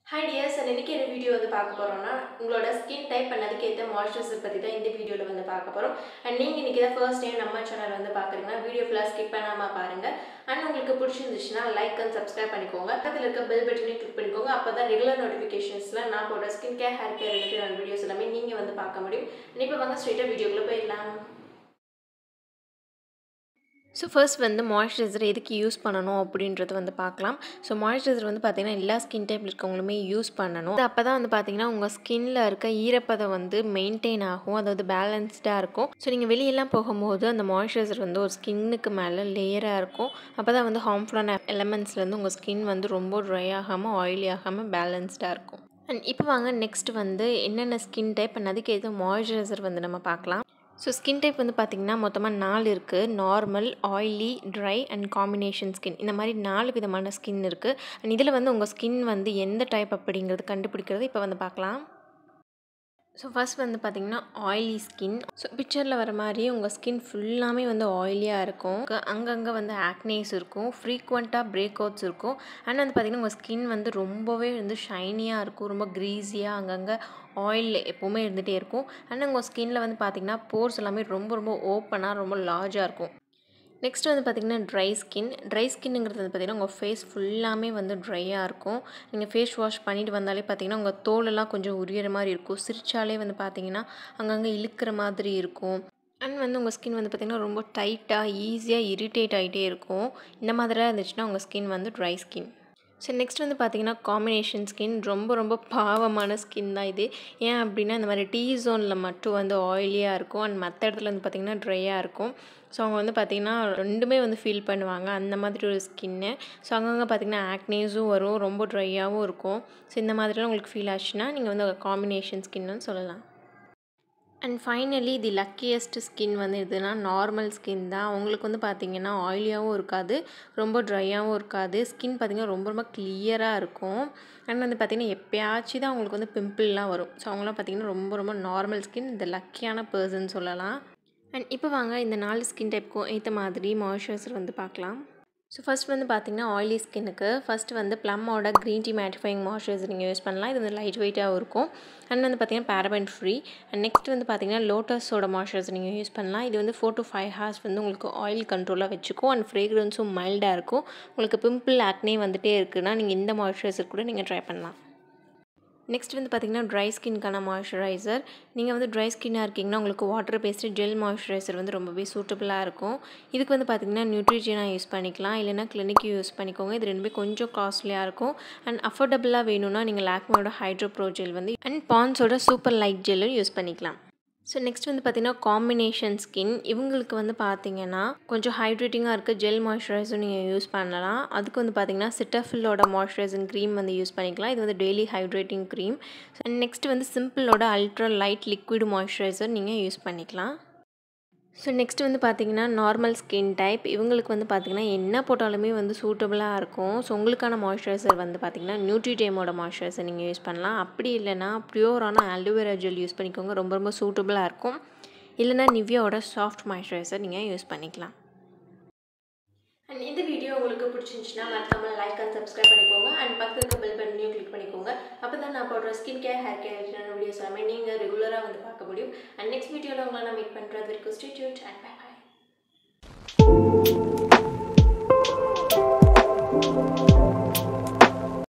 hi tears and இன்றைக்கி என்ன video வந்து பார்க்க போகிறோம்னா உங்களோட ஸ்கின் டைப் பண்ணதுக்கு ஏற்ற மாய்ஸ்சரைசர் பற்றி தான் இந்த வீடியோவில் வந்து பார்க்க போகிறோம் அண்ட் நீங்கள் இன்றைக்கி தான் ஃபர்ஸ்ட் டைம் நம்ம சேனல் வந்து பார்க்குறீங்கன்னா வீடியோ ஃபுல்லாக ஸ்கிப் பண்ணாமல் பாருங்கள் அண்ட் உங்களுக்கு பிடிச்சிருந்துச்சுன்னா லைக் அண்ட் சப்ஸ்கிரைப் பண்ணிக்கோங்க பக்கத்தில் இருக்க பெல் பட்டனையும் கிளிக் பண்ணிக்கோங்க அப்போ தான் ரெகுலர் நோட்டிஃபிகேஷன்ஸில் நான் போடுற skin care hair care related videos எல்லாமே நீங்கள் வந்து பார்க்க முடியும் இப்போ வாங்க ஸ்ட்ரெயிட்டாக வீடியோக்குள்ளே போயிடலாம் ஸோ ஃபர்ஸ்ட் வந்து மாய்ஸ்சரைசர் எதுக்கு யூஸ் பண்ணணும் அப்படின்றது வந்து பார்க்கலாம் ஸோ மாய்ஸ்சரைசர் வந்து பார்த்திங்கன்னா எல்லா ஸ்கின் டைப் இருக்கவங்களுமே யூஸ் பண்ணணும் அப்போ தான் வந்து பார்த்திங்கன்னா உங்கள் ஸ்கின்னில் இருக்க ஈரப்பதம் வந்து மெயின்டைன் ஆகும் அதாவது பேலன்ஸ்டாக இருக்கும் ஸோ நீங்கள் வெளியெல்லாம் போகும்போது அந்த மாய்ஸ்சரைசர் வந்து ஒரு ஸ்கின்னுக்கு மேலே லேயராக இருக்கும் அப்போ தான் வந்து ஹார்ம்ஃபுல்லான எலமெண்ட்ஸ்லேருந்து உங்கள் ஸ்கின் வந்து ரொம்ப ட்ரை ஆகாமல் ஆயிலி ஆகாமல் பேலன்ஸ்டாக இருக்கும் அண்ட் இப்போ வாங்க நெக்ஸ்ட் வந்து என்னென்ன ஸ்கின் டைப் அண்ட் அதுக்கு எது மாய்ஸ்சரைசர் வந்து நம்ம பார்க்கலாம் ஸோ ஸ்கின் டைப் வந்து பார்த்திங்கன்னா மொத்தமாக நாலு இருக்குது normal oily dry and combination skin இந்த மாதிரி நாலு விதமான ஸ்கின் இருக்குது அண்ட் இதில் வந்து உங்கள் ஸ்கின் வந்து எந்த டைப் அப்படிங்கிறது கண்டுபிடிக்கிறது இப்போ வந்து பார்க்கலாம் ஸோ ஃபஸ்ட் வந்து பார்த்திங்கன்னா ஆயிலி ஸ்கின் ஸோ பிக்சரில் வர மாதிரி உங்கள் ஸ்கின் ஃபுல்லாமே வந்து ஆயிலியாக இருக்கும் அங்கங்கே வந்து ஆக்னேஸ் இருக்கும் ஃப்ரீக்வெண்ட்டாக பிரேக் அவுட்ஸ் இருக்கும் அண்ட் வந்து பார்த்திங்கன்னா உங்கள் ஸ்கின் வந்து ரொம்பவே வந்து ஷைனியாக இருக்கும் ரொம்ப க்ரீஸியாக அங்கங்கே ஆயில் எப்போவுமே இருந்துகிட்டே இருக்கும் அண்ட் உங்கள் ஸ்கின்னில் வந்து பார்த்திங்கன்னா போர்ஸ் எல்லாமே ரொம்ப ரொம்ப ஓப்பனாக ரொம்ப லார்ஜாக இருக்கும் நெக்ஸ்ட் வந்து பார்த்திங்கன்னா ட்ரை ஸ்கின் ட்ரை ஸ்கின்னுங்கிறது வந்து பார்த்திங்கன்னா உங்கள் ஃபேஸ் ஃபுல்லாமே வந்து ட்ரையாக இருக்கும் நீங்கள் ஃபேஸ் வாஷ் பண்ணிட்டு வந்தாலே பார்த்திங்கன்னா உங்கள் தோலெல்லாம் கொஞ்சம் உரியற மாதிரி இருக்கும் சிரிச்சாலே வந்து பார்த்திங்கன்னா அங்கங்கே இழுக்கிற மாதிரி இருக்கும் அண்ட் வந்து உங்கள் ஸ்கின் வந்து பார்த்திங்கன்னா ரொம்ப டைட்டாக ஈஸியாக இரிட்டேட் ஆகிட்டே இருக்கும் இந்த மாதிரிலாம் இருந்துச்சுன்னா உங்கள் ஸ்கின் வந்து ட்ரை ஸ்கின் ஸோ நெக்ஸ்ட் வந்து பார்த்திங்கன்னா காம்பினேஷன் ஸ்கின் ரொம்ப ரொம்ப பாவமான ஸ்கின் தான் இது ஏன் அப்படின்னா இந்த மாதிரி டீ ஜோனில் மட்டும் வந்து ஆயிலியாக இருக்கும் அண்ட் மற்ற இடத்துல வந்து பார்த்திங்கன்னா ட்ரையாக இருக்கும் ஸோ அவங்க வந்து பார்த்திங்கன்னா ரெண்டுமே வந்து ஃபீல் பண்ணுவாங்க அந்த மாதிரி ஒரு ஸ்கின்னு ஸோ அங்கங்கே பார்த்திங்கன்னா ஆக்னேஸும் வரும் ரொம்ப ட்ரையாகவும் இருக்கும் ஸோ இந்த மாதிரிலாம் உங்களுக்கு ஃபீல் ஆச்சுன்னா நீங்கள் வந்து காம்பினேஷன் ஸ்கின்னு சொல்லலாம் and finally the luckiest skin வந்து எதுனா நார்மல் ஸ்கின் தான் அவங்களுக்கு வந்து பார்த்திங்கன்னா ஆயிலியாகவும் இருக்காது ரொம்ப ட்ரையாகவும் இருக்காது ஸ்கின் பார்த்திங்கன்னா ரொம்ப ரொம்ப கிளியராக இருக்கும் அண்ட் வந்து பார்த்திங்கன்னா எப்பயாச்சும் தான் அவங்களுக்கு வந்து பிம்பிள்லாம் வரும் ஸோ அவங்களாம் பார்த்திங்கன்னா ரொம்ப ரொம்ப நார்மல் ஸ்கின் இந்த லக்கியான பர்சன் சொல்லலாம் அண்ட் இப்போ வாங்க இந்த நாலு ஸ்கின் டைப்புக்கும் ஏற்ற மாதிரி மாய்ஸ்சரைசர் வந்து பார்க்கலாம் ஸோ ஃபஸ்ட் வந்து பார்த்திங்கன்னா ஆயிலி ஸ்கின்னுக்கு ஃபஸ்ட்டு வந்து ப்ளம்மோட க்ரீன் டீ மேட்டிஃபைங் மாய்ஸ்சரைசர் நீங்கள் யூஸ் பண்ணலாம் இது வந்து லைட் வெயிட்டாகவும் இருக்கும் அண்ட் வந்து பார்த்திங்கன்னா பேரபன் ஃப்ரீ அண்ட் நெக்ஸ்ட் வந்து பார்த்திங்கன்னா லோட்டஸோட மாய்ஸ்சரைசர் நீங்கள் யூஸ் பண்ணலாம் இது வந்து ஃபோர் டு ஃபைவ் ஹவர்ஸ் வந்து உங்களுக்கு ஆயில் கண்ட்ரோலாக வச்சுக்கும் அண்ட் ஃப்ரேக்ரன்ஸும் மைல்டாக இருக்கும் உங்களுக்கு பிம்பிள் ஆக்னே வந்துகிட்டே இருக்குன்னா நீங்கள் இந்த மாய்ஸ்சரைசர் கூட நீங்கள் ட்ரை பண்ணலாம் நெக்ஸ்ட் வந்து பார்த்திங்கன்னா ட்ரை ஸ்கின்க்கான மாய்ஸ்சரைசர் நீங்கள் வந்து ட்ரை ஸ்கின்னாக இருக்கீங்கன்னா உங்களுக்கு வாட்டர் பேஸ்டு ஜெல் மாய்ஸ்சரைசர் வந்து ரொம்பவே சூட்டபுளாக இருக்கும் இதுக்கு வந்து பார்த்திங்கன்னா நியூட்ரிஜனாக யூஸ் பண்ணிக்கலாம் இல்லைனா கிளினிக் யூஸ் பண்ணிக்கோங்க இது ரெண்டுமே கொஞ்சம் காஸ்ட்லியாக இருக்கும் அண்ட் அஃபோர்டபுளாக வேணும்னா நீங்கள் லாக்மோட ஹைட்ரோ ப்ரோ ஜெல் வந்து அண்ட் பான்ஸோட சூப்பர் லைட் ஜெல்லும் யூஸ் பண்ணிக்கலாம் ஸோ நெக்ஸ்ட் வந்து பார்த்திங்கன்னா காம்பினேஷன் ஸ்கின் இவங்களுக்கு வந்து பார்த்திங்கன்னா கொஞ்சம் ஹைட்ரேட்டிங்காக இருக்க ஜெல் மாய்ஸ்சரைசரும் நீங்கள் யூஸ் பண்ணலாம் அதுக்கு வந்து பார்த்திங்கன்னா சிட்டஃபில்லோட மாய்ஸ்சரைசிங் க்ரீம் வந்து யூஸ் பண்ணிக்கலாம் இது வந்து daily hydrating cream and next வந்து சிம்பிளோட அல்ட்ரா லைட் லிக்விட் மாய்ஸ்சரைசர் நீங்கள் யூஸ் பண்ணிக்கலாம் ஸோ நெக்ஸ்ட் வந்து பார்த்திங்கன்னா நார்மல் ஸ்கின் டைப் இவங்களுக்கு வந்து பார்த்திங்கன்னா என்ன போட்டாலுமே வந்து சூட்டபுளாக இருக்கும் ஸோ உங்களுக்கான மாய்ஸ்சரைசர் வந்து பார்த்திங்கன்னா நியூட்ரிடேமோட மாய்ஸ்சரைசர் நீங்கள் யூஸ் பண்ணலாம் அப்படி இல்லைனா ப்யூரான அலோவேரா ஜெல் யூஸ் பண்ணிக்கோங்க ரொம்ப ரொம்ப சூட்டபுளாக இருக்கும் இல்லைனா நிவ்யாவோட சாஃப்ட் மாய்ஸ்சரைசர் நீங்கள் யூஸ் பண்ணிக்கலாம் அண்ட் இந்த வீடியோ உங்களுக்கு பிடிச்சிருந்துச்சுன்னா மறக்காமல் லைக் அண்ட் சப்ஸ்கிரைப் பண்ணிக்கோங்க அண்ட் பக்கத்துக்கு பெல் பட்டனையும் கிளிக் பண்ணிக்கோங்க அப்போ தான் நான் போடுற ஸ்கின் கேர் ஹேர் கேர் ரிலேட்டடான வீடியோஸ் எல்லாமே நீங்கள் ரெகுலராக வந்து பார்க்க முடியும் அண்ட் நெக்ஸ்ட் வீடியோவில் உங்களை நான் மீட் பண்ணுறது வரைக்கும் ஸ்டே டியூட் அண்ட் பை பாய்